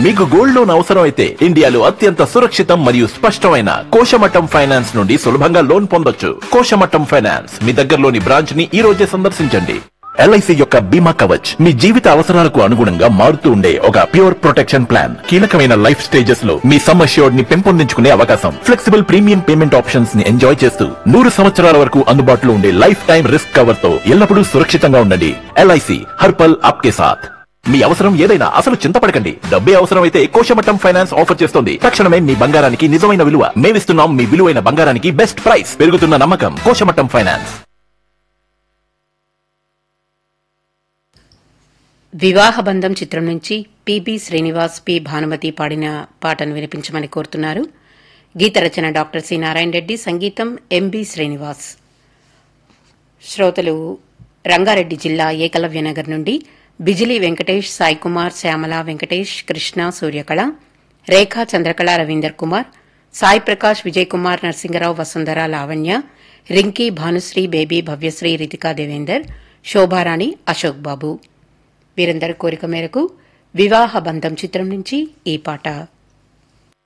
మీకు gold loan అవసరం అయితే ఇండియాలో అత్యంత సురక్షితం మరియు స్పష్టమైన కోశమట్టం ఫైనాన్స్ నుండి సులభంగా లోన్ పొందొచ్చు కోశమట్టం ఫైనాన్స్ మీ దగ్గరలోని బ్రాంచ్ ని ఈ రోజే సందర్శించండి ఎల్ఐసి యొక్క బీమా కవచ్ మీ జీవిత అవసరాలకు అనుగుణంగా మారుతూ ఉండే ఒక ప్యూర్ ప్రొటెక్షన్ ప్లాన్ కీలకమైన లైఫ్ స్టేజెస్ లో మీ సమ్ అష్యూర్డ్ ని పెంపొందించుకునే అవకాశం ఫ్లెక్సిబుల్ ప్రీమియం పేమెంట్ ఆప్షన్స్ ని ఎంజాయ్ చేస్తూ నూరు సంవత్సరాల వరకు అందుబాటులో ఉండే లైఫ్ టైం రిస్క్ కవర్ తో ఎల్లప్పుడూ సురక్షితంగా ఉండండి ఎల్ఐసి హర్పల్ ఆప్కే సాథ్ మీ అవసరం ఏదైనా అసలు చింతపడకండి డబ్బే అవసరం అయితే కోశమట్టం ఫైనాన్స్ ఆఫర్ చేస్తుంది తక్షణమే మీ బంగారానికి నిజమైన విలువ మేమిస్తున్నాం మీ విలువైన బంగారానికి బెస్ట్ ప్రైస్ పెరుగుతున్న నమ్మకం కోశమట్టం ఫైనాన్స్ వివాహ బంధం చిత్రం నుంచి పిబి శ్రీనివాస్ పి భానుమతి పాడిన పాటను వినిపించమని కోరుతున్నారు గీత రచన డాక్టర్ సి నారాయణ రెడ్డి సంగీతం ఎంబి శ్రీనివాస్ శ్రోతలు రంగారెడ్డి జిల్లా ఏకలవ్యనగర్ నుండి బిజిలీ వెంకటేష్ సాయి కుమార్ శ్యామల వెంకటేష్ కృష్ణ సూర్యకళ రేఖా చంద్రకళ రవీందర్ కుమార్ సాయి ప్రకాష్ విజయ్ కుమార్ నరసింగరావు వసుంధర లావణ్య రింకీ భానుశ్రీ బేబీ భవ్యశ్రీ రితికా దేవేందర్ శోభారాణి అశోక్ బాబు వీరందరి కోరిక మేరకు వివాహ బంధం చిత్రం నుంచి ఈ పాట